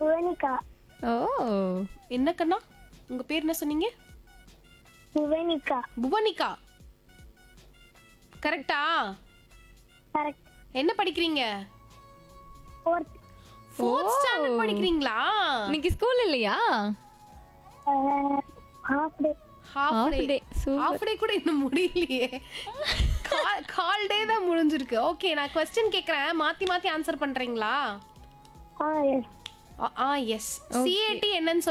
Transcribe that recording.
புவனிகா ஓ என்ன கண்ணா உங்க பேர் என்ன சொன்னீங்க புவனிகா புவனிகா கரெக்டா கரெக்ட் என்ன படிக்கிறீங்க ஃபோர்த் ஃபோர்த் ஸ்டாண்டர்ட் படிக்கிறீங்களா இன்னைக்கு ஸ்கூல் இல்லையா half day half Half day day. Super. Half day கூட இன்னும் முடியலையே கால் டே தான் முடிஞ்சிருக்கு ஓகே நான் கொஸ்டின் கேக்குறேன் மாத்தி மாத்தி ஆன்சர் பண்றீங்களா A S A S CAT என்னன்னு